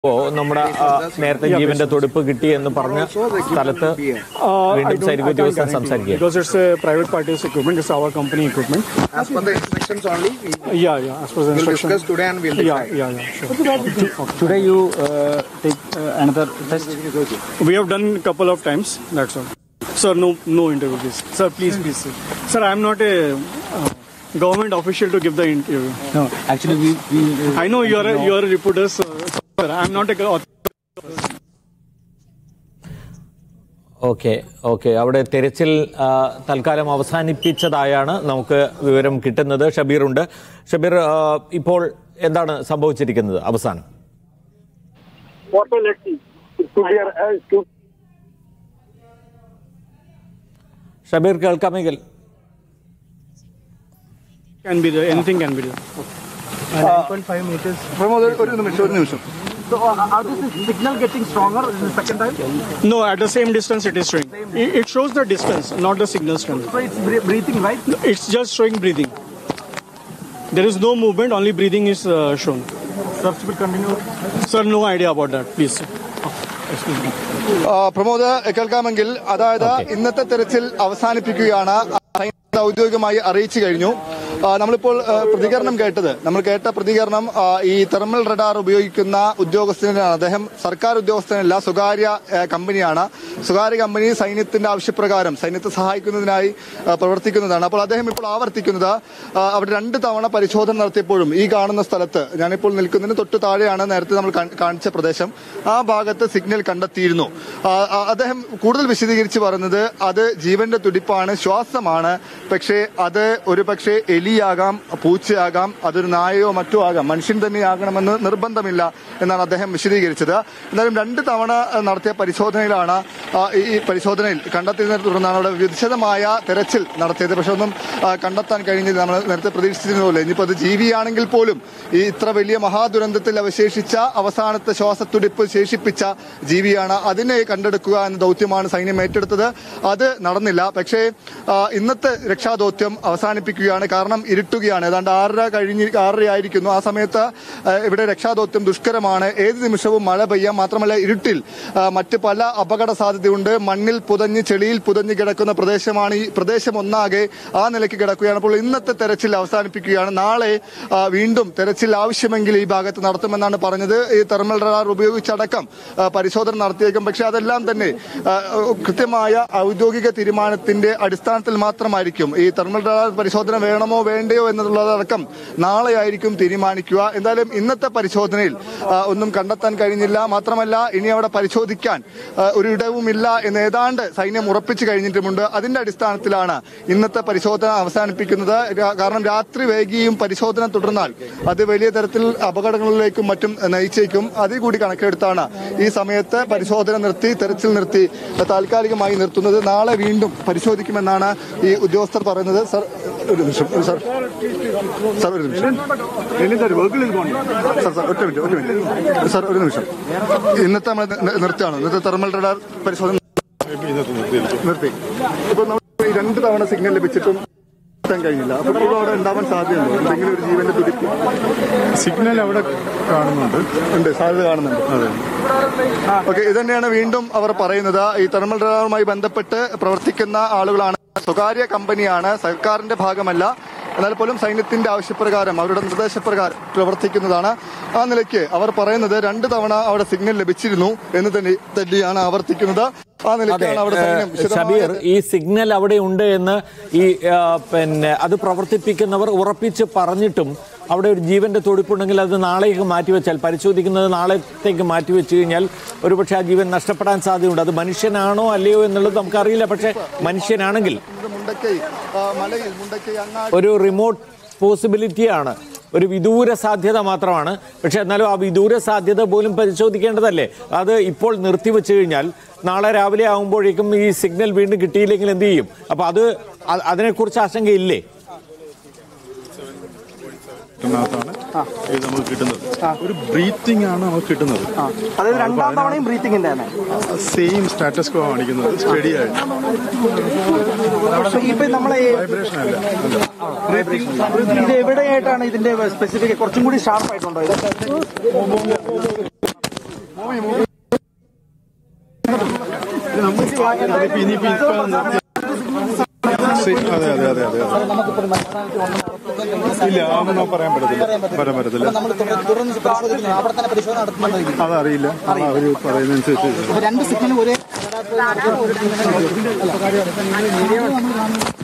ഇപ്പോ നമ്മുടെ ആ, നേരത്തെ ജീവന്റെ തുടിപ്പ് കിട്ടി എന്ന് പറഞ്ഞ സ്ഥലത്ത് Uh, I വീണ്ടും don't- I സൈനിക can't ഉദ്യോഗസ്ഥൻ guarantee സംസാരിക്കുക because it's a private party's equipment. It's our company equipment. As per the instructions only, we Yeah, yeah. As per the will instruction. discuss today and we'll Yeah, decide. yeah, yeah. Sure. Today you uh, take uh, another test. We have done a couple of times. That's all. Sir, no, no interview, please. Sir, please, please. Sir, sir I'm not a uh, government official to give the interview. No, actually we. we I know you are a, you are a reporter, sir. Sir, I'm not a. go- okay okay അവിടെ തെരച്ചിൽ ആ, തൽക്കാലം അവസാനിപ്പിച്ചതായാണ് നമുക്ക് വിവരം കിട്ടുന്നത് ഷബീറുണ്ട് ഷബീർ ആ, ഇപ്പോൾ എന്താണ് സംഭവിച്ചിരിക്കുന്നത് അവസാനം Shabeer കേൾക്കാമെങ്കിൽ Can be there. Anything can be there. Pramod ഒരു നിമിഷം ഒരു നിമിഷം So uh, are this signal getting stronger in the second time? No, at the same distance it is showing. It, it shows the distance, not the signal strength. So it's bre- breathing, right? It's just showing breathing. There is no movement, only breathing is uh, shown. Search will continue. Sir, no idea about that, please. Excuse me. ആ, പ്രമോദ് കേൾക്കാമെങ്കിൽ അതായത് Okay. ഇന്നത്തെ തെരച്ചിൽ അവസാനിപ്പിക്കുകയാണ് സൈന്യം ഔദ്യോഗികമായി അറിയിച്ചു കഴിഞ്ഞു ആ, നമ്മളിപ്പോൾ ആ, പ്രതികരണം കേട്ടത് നമ്മൾ കേട്ട പ്രതികരണം ആ, ഈ തെർമൽ റഡാർ ഉപയോഗിക്കുന്ന ഉദ്യോഗസ്ഥനാണ് അദ്ദേഹം സർക്കാർ ഉദ്യോഗസ്ഥനല്ല സ്വകാര്യ ആ, കമ്പനിയാണ് സ്വകാര്യ കമ്പനി സൈന്യത്തിന്റെ ആവശ്യപ്രകാരം സൈന്യത്തെ സഹായിക്കുന്നതിനായി ആ, പ്രവർത്തിക്കുന്നതാണ് അപ്പോൾ അദ്ദേഹം ഇപ്പോൾ ആവർത്തിക്കുന്നത് ആ, അവിടെ രണ്ട് തവണ പരിശോധന നടത്തിയപ്പോഴും ഈ കാണുന്ന സ്ഥലത്ത് ഞാനിപ്പോൾ നിൽക്കുന്നതിന് തൊട്ട് താഴെയാണ് നേരത്തെ നമ്മൾ കാ- കാണിച്ച പ്രദേശം ആ ഭാഗത്ത് സിഗ്നൽ കണ്ടെത്തിയിരുന്നു ആ, ആ, അദ്ദേഹം കൂടുതൽ വിശദീകരിച്ച് പറയുന്നത് അത് ജീവന്റെ തുടിപ്പാണ് ശ്വാസമാണ് പക്ഷേ അത് ഒരു പക്ഷേ എലിയാകാം പൂച്ചയാകാം അതൊരു നായയോ മറ്റോ ആകാം മനുഷ്യൻ തന്നെ ആകണമെന്ന് നിർബന്ധമില്ല എന്നാണ് അദ്ദേഹം വിശദീകരിച്ചത് എന്നാലും രണ്ട് തവണ ആ, നടത്തിയ പരിശോധനയിലാണ് ആ, ഈ ഈ പരിശോധനയിൽ കണ്ടെത്തിയതിനെ തുടർന്നാണ് അവിടെ വിശദമായ തെരച്ചിൽ നടത്തിയത് പക്ഷെ ഒന്നും ആ, കണ്ടെത്താൻ കഴിഞ്ഞില്ല നമ്മൾ നേരത്തെ പ്രതീക്ഷിച്ചിരുന്ന പോലെ ഇനിയിപ്പോൾ അത് ജീവിയാണെങ്കിൽ പോലും ഈ ഇത്ര വലിയ മഹാദുരന്തത്തിൽ അവശേഷിച്ച അവസാനത്തെ ശ്വാസത്തുടിപ്പ് ശേഷിപ്പിച്ച ജീവിയാണ് അതിനെ കണ്ടെടുക്കുക എന്ന ദൗത്യമാണ് സൈന്യം ഏറ്റെടുത്തത് അത് നടന്നില്ല പക്ഷേ ആ, ഇന്നത്തെ രക്ഷാദൗത്യം അവസാനിപ്പിക്കുകയാണ് കാരണം ഇരുട്ടുകയാണ് ഏതാണ്ട് ആറര കഴിഞ്ഞ് ആറര ആയിരിക്കുന്നു ആ സമയത്ത് ആ, ഇവിടെ രക്ഷാദൗത്യം ദുഷ്കരമാണ് ഏത് നിമിഷവും മഴ പെയ്യാം മാത്രമല്ല ഇരുട്ടിൽ ആ, മറ്റ് പല അപകട സാധ്യതയുണ്ട് മണ്ണിൽ പുതഞ്ഞ് ചെളിയിൽ പുതഞ്ഞ് കിടക്കുന്ന പ്രദേശമാണ് ഈ പ്രദേശം ഒന്നാകെ ആ നിലയ്ക്ക് കിടക്കുകയാണ് അപ്പോൾ ഇന്നത്തെ തെരച്ചിൽ അവസാനിപ്പിക്കുകയാണ് നാളെ ആ, വീണ്ടും തെരച്ചിൽ ആവശ്യമെങ്കിൽ ഈ ഭാഗത്ത് നടത്തുമെന്നാണ് പറഞ്ഞത് ഈ തെർമൽ റഡാർ ഉപയോഗിച്ചടക്കം ആ, പരിശോധന നടത്തിയേക്കും പക്ഷെ അതെല്ലാം തന്നെ ആ, കൃത്യമായ ഔദ്യോഗിക തീരുമാനത്തിന്റെ അടിസ്ഥാനത്തിൽ മാത്രമായിരിക്കും ഈ തെർമൽ റഡാർ പരിശോധന വേണമോ വേണ്ടയോ എന്നുള്ളതടക്കം നാളെ ആയിരിക്കും തീരുമാനിക്കുക എന്തായാലും ഇന്നത്തെ പരിശോധനയിൽ ആ, ഒന്നും കണ്ടെത്താൻ കഴിഞ്ഞില്ല മാത്രമല്ല ഇനി അവിടെ പരിശോധിക്കാൻ ആ, ഒരു ഇടവുമില്ല എന്ന് ഏതാണ്ട് സൈന്യം ഉറപ്പിച്ചു കഴിഞ്ഞിട്ടുമുണ്ട് അതിന്റെ അടിസ്ഥാനത്തിലാണ് ഇന്നത്തെ പരിശോധന അവസാനിപ്പിക്കുന്നത് രാ- കാരണം രാത്രി വൈകിയും പരിശോധന തുടർന്നാൽ അത് വലിയ തരത്തിൽ അപകടങ്ങളിലേക്കും മറ്റും നയിച്ചേക്കും അതിൽ കൂടി കണക്കെടുത്താണ് ഈ സമയത്ത് പരിശോധന നിർത്തി തെരച്ചിൽ നിർത്തി താൽക്കാലികമായി നിർത്തുന്നത് നാളെ വീണ്ടും പരിശോധിക്കുമെന്നാണ് ഈ ഉദ്യോഗസ്ഥർ പറയുന്നത് സർ ഒരു നിമിഷം സർ സർ ഒരു നിമിഷം സർ സർ ഒറ്റ മിനിറ്റ് ഒറ്റ മിനിറ്റ് സർ ഒരു നിമിഷം ഇന്നത്തെ നമ്മൾ നി- നിർത്തുകയാണ് ഇന്നത്തെ തെർമൽ റഡാർ പരിശോധന നിർത്തി ഇപ്പോൾ നമ്മൾ ഈ രണ്ട് തവണ സിഗ്നൽ ലഭിച്ചിട്ടും എത്താൻ കഴിഞ്ഞില്ല അപ്പോൾ ഇപ്പോൾ അവിടെ ഉണ്ടാവാൻ സാധ്യതയുണ്ടോ എന്തെങ്കിലും ഒരു ജീവന്റെ തുടിപ്പ് സിഗ്നൽ അവിടെ കാണുന്നുണ്ട് ഉണ്ട് സാധ്യത കാണുന്നുണ്ട് അതെ ഓക്കെ ഇത് തന്നെയാണ് വീണ്ടും അവർ പറയുന്നത് ഈ തെർമൽ റഡാറുമായി ബന്ധപ്പെട്ട് പ്രവർത്തിക്കുന്ന ആളുകളാണ് സ്വകാര്യ കമ്പനിയാണ് സർക്കാരിന്റെ ഭാഗമല്ല എന്നാൽ പോലും സൈന്യത്തിന്റെ ആവശ്യപ്രകാരം അവരുടെ നിർദ്ദേശപ്രകാരം പ്രവർത്തിക്കുന്നതാണ് ആ നിലയ്ക്ക് അവർ പറയുന്നത് രണ്ട് തവണ അവിടെ സിഗ്നൽ ലഭിച്ചിരുന്നു എന്ന് തന്നെ തന്നെയാണ് ആവർത്തിക്കുന്നത് ആ അതെ നിലയ്ക്കാണ് അവിടെ സൈന്യം ഏഹ്, ഷബീർ വിശദമായ ഈ സിഗ്നൽ അവിടെ ഉണ്ട് എന്ന് ഈ ആ, പിന്നെ അത് പ്രവർത്തിപ്പിക്കുന്നവർ ഉറപ്പിച്ച് പറഞ്ഞിട്ടും അവിടെ ഒരു ജീവന്റെ തുടിപ്പുണ്ടെങ്കിൽ അത് നാളേക്ക് മാറ്റിവെച്ചാൽ പരിശോധിക്കുന്നത് നാളത്തേക്ക് മാറ്റിവെച്ച് കഴിഞ്ഞാൽ ഒരുപക്ഷെ ആ ജീവൻ നഷ്ടപ്പെടാൻ സാധ്യതയുണ്ട് അത് മനുഷ്യനാണോ അല്ലയോ എന്നുള്ളത് നമുക്കറിയില്ല പക്ഷേ മനുഷ്യനാണെങ്കിൽ മുണ്ടക്കൈ ആ, മലയിൽ മുണ്ടക്കൈ അങ്ങാടി ഒരു റിമോട്ട് പോസിബിലിറ്റിയാണ് ഒരു വിദൂര സാധ്യത മാത്രമാണ് പക്ഷെ എന്നാലും ആ വിദൂര സാധ്യത പോലും പരിശോധിക്കേണ്ടതല്ലേ അത് ഇപ്പോൾ നിർത്തിവെച്ച് കഴിഞ്ഞാൽ നാളെ രാവിലെ ആകുമ്പോഴേക്കും ഈ സിഗ്നൽ വീണ്ടും കിട്ടിയില്ലെങ്കിൽ എന്ത് ചെയ്യും അപ്പൊ അത് അ- അതിനെക്കുറിച്ച് ആശങ്കയില്ലേ കിട്ടുന്നതാണ് ഇത് നമുക്ക് കിട്ടുന്നത് ഒരു ബ്രീത്തിങ് ആണ് നമുക്ക് കിട്ടുന്നത് അതായത് രണ്ടാം തവണയും ബ്രീത്തിങ്ങിന്റെ തന്നെ സെയിം സ്റ്റാറ്റസ് കോ കാണിക്കുന്നത് സ്റ്റഡി ആയിട്ട് ഇപ്പൊ നമ്മളെ ഈ വൈബ്രേഷൻ അല്ല ഇത് എവിടെയായിട്ടാണ് ഇതിന്റെ സ്പെസിഫിക് കുറച്ചും കൂടി ഷാർപ്പ് ആയിട്ടുണ്ടോ ഇത് അതിപ്പോ ഇനിയിപ്പോ ഇപ്പൊ ശരി, അതെ അതെ അതെ അതെ അതെ ഇല്ല അതൊന്നും പറയാൻ പറ്റത്തില്ല പറയാൻ പറ്റത്തില്ല നമ്മൾ തുടർന്ന് പരിശോധിക്കുന്നു അവിടെ തന്നെ പരിശോധന നടത്തുന്നുണ്ടായിരിക്കും അതറിയില്ല അത് അവര് പറയുന്നതനുസരിച്ച് രണ്ട് സിഗ്നലും ഒരേ